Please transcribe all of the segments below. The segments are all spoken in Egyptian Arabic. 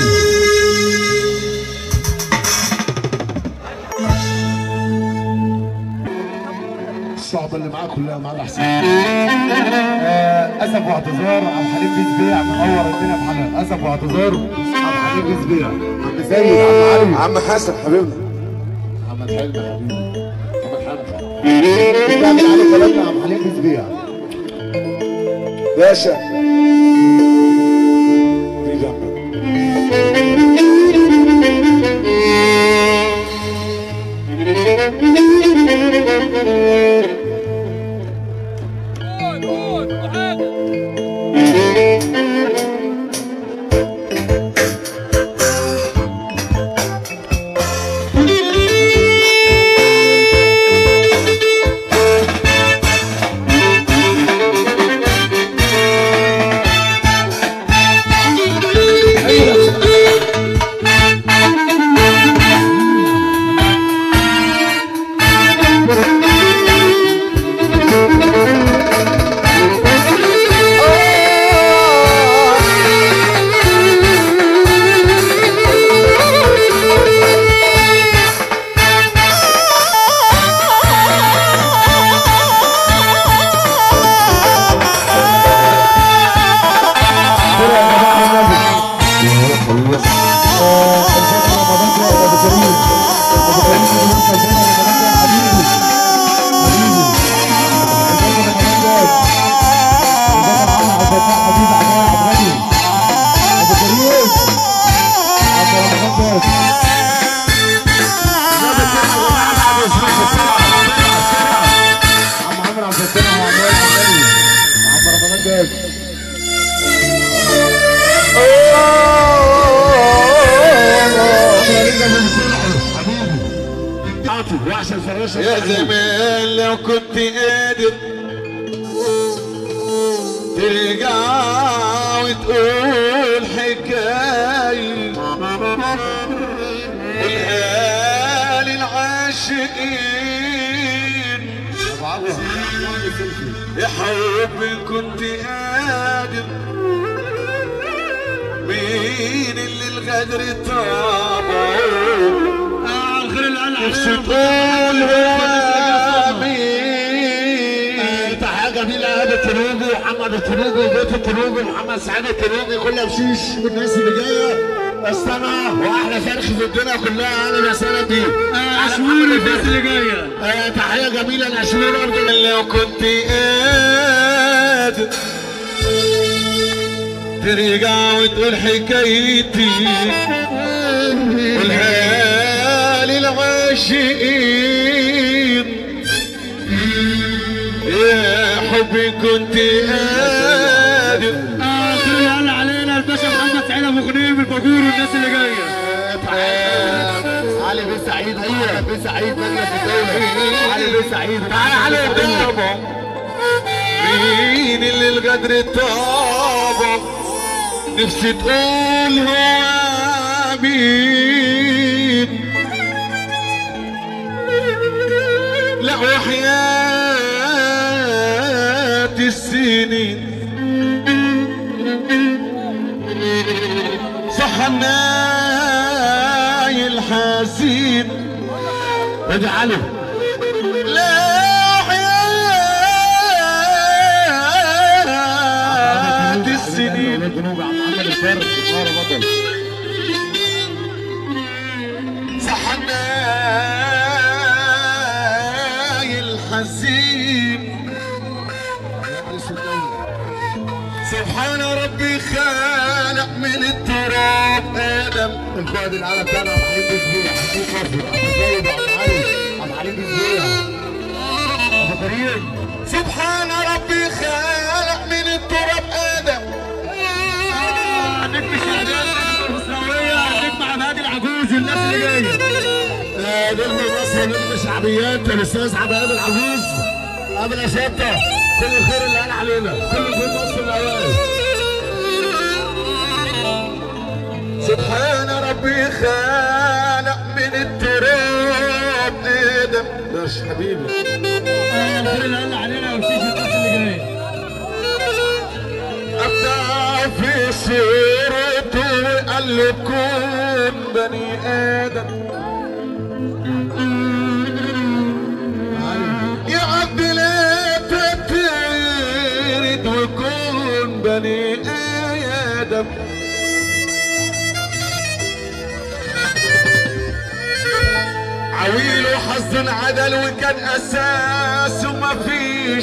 الصعبة اللي معاه كلها معاه حسين اسف واعتذار عم حليم بيزبيع منور الدنيا بحالها اسف واعتذار عم حليم بيزبيع عم سيد عم علي عم حسن حبيبنا محمد حلمي حبيبي محمد حلمي بتعمل عليه كلامنا عم حليم بيزبيع باشا في جنبك عم عمرو عم فتنا وعم وائل حمادي عم رمضان جاز عاطف وعشان فراشه يا زمان لو كنت قادر ترجع وتقول حكاية قولها للعاشقين يا حبي كنت قادر مين اللي الغدر طابه نفسي تقول هو مين تحية جميلة هذا التنوبي ومحمد التنوبي وبيت التنوبي ومحمد سعيد التنوبي كلها بشيش والناس اللي جاية استنى واحلى فرخ في الدنيا كلها اهلا وسهلا بيه عاشور الناس اللي جايه آه، تحية جميلة لعشمور أرض لو كنت قادر ترجع وتقول حكايتي قولها للعاشقين يا حبي كنت قادر اخر يلا علينا الباشا محمد سعيد ابو غنيم الباجور والناس اللي جايه علي بن سعيد ايوه بن سعيد مجلس الدولة علي بن سعيد تعال على قدامه مين اللي القدر طابه نفسي تقول هو مين لا وحياة السنين صح الناي الحزين اجعله لا حياة السنين الجنوب عم محمد الفرد صار بطل صحناي الحزين سبحان ربي خلق من التراب آدم القائد العالم بتاعنا عبد الحليم بيزبيع حبيب مصر عبد السيد وعبد علي عبد الحليم بيزبيع ابو كريم سبحان ربي خلق من التراب آدم نجم الشهادات الاسرائيليه نجم عماد العجوز والناس اللي جايه آه، نجم مصر نجم شعبيات الاستاذ عبد العزيز قبل يا شطه كل الخير اللي قال علينا كل الخير مصر الاوائل سبحان ربي خلق من التراب آدم داش حبيبي الخير اللي قال علينا وشيش الناس اللي جايه أبدع في سيرته وقال له كون بني ادم يا عبد لا تترد وكون بني ادم عويل وحظ عدل وكان اساسه مفيش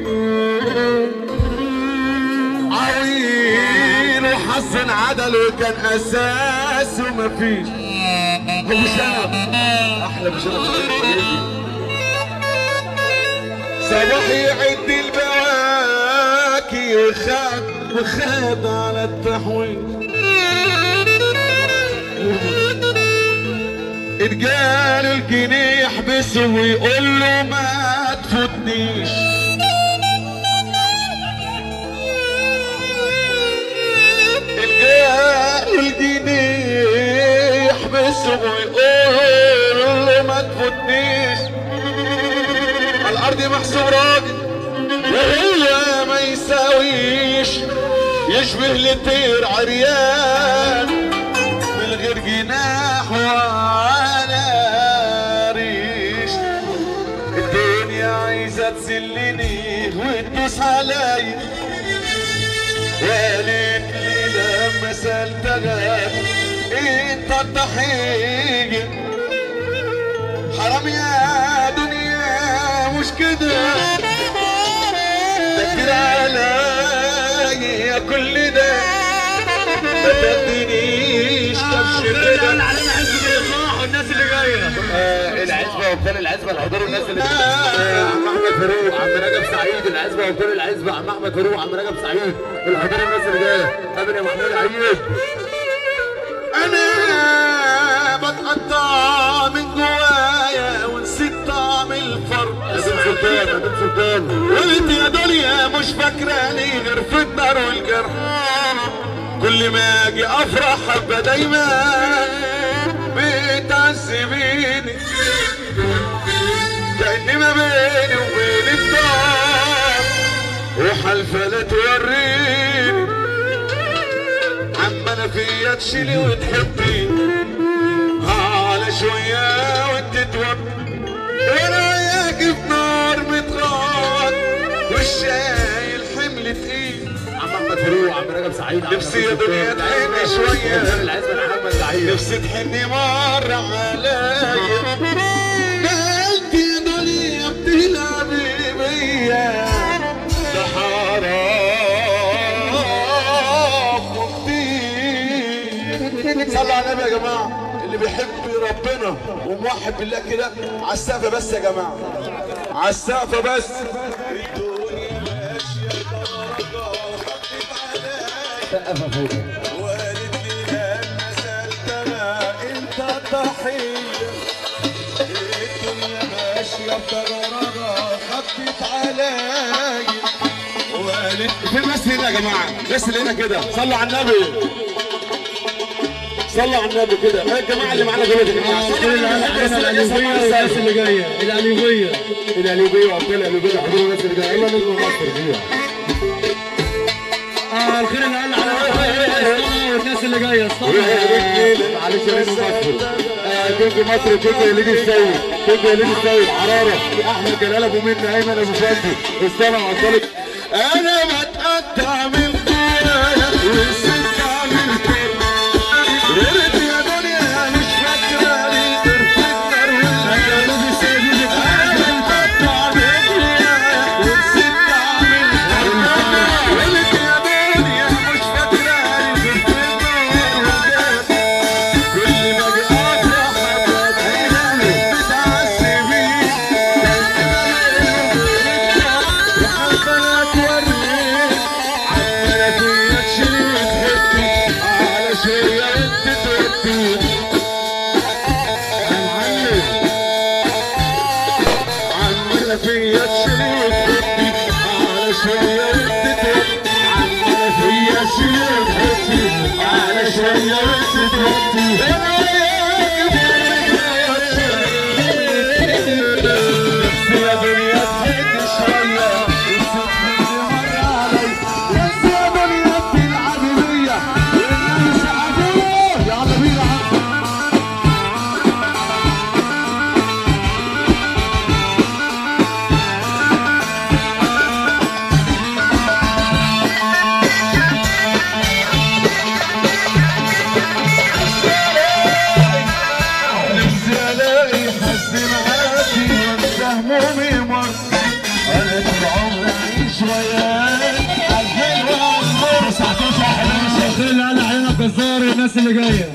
عويل وحظ عدل وكان اساسه مفيش هو مش انا احلى مش انا صباح يعد البواكي وخاد وخاد على التحويل اتقال الجنيه يحبسه ويقول له ما تفوتنيش اتقال الجنيه يحبسه ويقول له ما تفوتنيش على الارض محسوب راجل وهو ما يساويش يشبه لطير عريان من غير جناح ولا ريش الدنيا عايزة تذلني وتدوس عليا وقالت لي لما سألتها انت الضحية حرام يا دنيا مش كده ده كتير عليا كل ده ما تدينيش كبش كده علينا حزب الاصلاح والناس اللي جايه العزبه وابطال العزبه الحضور الناس اللي عم احمد فاروق عم رجب سعيد العزبه وابطال العزبه عم احمد فاروق عم رجب سعيد الحضور الناس اللي جايه قابل يا محمود عيد انا بتقطع من جوايا ونسيت طعم الفرق ادم سلطان ادم سلطان قلت يا دنيا مش فاكراني غير في النار والجرح كل ما اجي افرح ابقى دايما بتعذبيني كأني ما بيني وبين الدار وحلفة لا توريني عمالة فيا تشيلي وتحبي على شوية وانت توطي وانا وياك في نار متغاط والشايل حمل تقيل عم احمد فاروق عم رجب سعيد عم نفسي يا أدم سلطان. دنيا تحن شوية. وابطال العزبه محمد سعيد نفسي تحني مرة عليا قلت يا دنيا بتلعبي بيا ده حرام وكتير صلوا على النبي يا جماعة اللي بيحب ربنا وموحد بالله كده على السقف بس يا جماعة على السقف بس الدنيا ماشية درجة حطت عليا سقف فوق وقالت لي لما سألتها انت الضحية الدنيا ماشية بدرجة خبت عليا وقالت في الناس هنا يا جماعة الناس اللي هنا كده صلوا على النبي صلوا على النبي كده يا جماعة اللي معانا دول يا جماعة صلوا على النبي بس القليوبيه والناس اللي جايه القليوبيه القليوبيه وابطال القليوبيه حضور الناس اللي جايه الا نجم مصر فيها اه الخير اللي قال على والناس اللي جايه اسطنبول معلش يا نجم مصر آه، كينج مصر كينج وليد السيد كينج وليد السيد حراره احمد جلال ابو منى ايمن ابو فندي السنه وصلت انا بتقطع من جوايا والسكة من كل قلت يا دنيا مش فاكراني غير في النار والجنة انا بتقطع من جوايا والسكة من كل قلت يا دنيا مش فاكراني غير في النار والجنة كل ما اجي افرح ابقى دايما بتعذبيني وحبنا توريني عمالة فيا تشيلي وتهدي على شوية وانت تودي يا معلم عمالة فيا تشيلي وتهدي على شوية وانت تودي عمالة فيا تشيلي وتهدي على شوية وانت تودي انا وياك نفسي يا دنيا تهدي شوية وتسيبني مرة علي نفسي يا دنيا بتلعبي بيا والناس عدوة الناس اللي جايه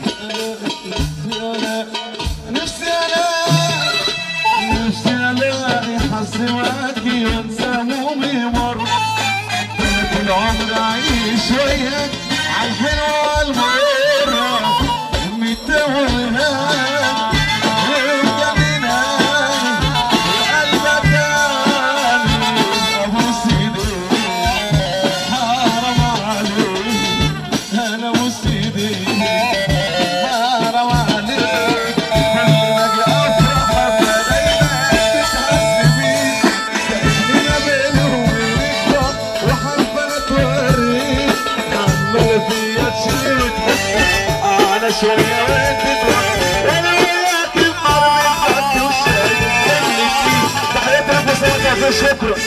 نفسي الاقي نفسي الاقي حظي واجي وانسى همومي مرة طول العمر اعيش وياك عالحلوة والمرة متوهاك وجنينك وقلبك تاني ابوس ايديك حرام عليك انا ابوس ايديك حرام عليك لما اجي افرح ابقى دايما تتحس بيك كاننا بيني وبينك وحابه توريك عمال فيا تشيل انا شويه وانت تروح وانا وياك النار من حد وشايف رجلك فيه تحياتي لابو سمكه في شكرا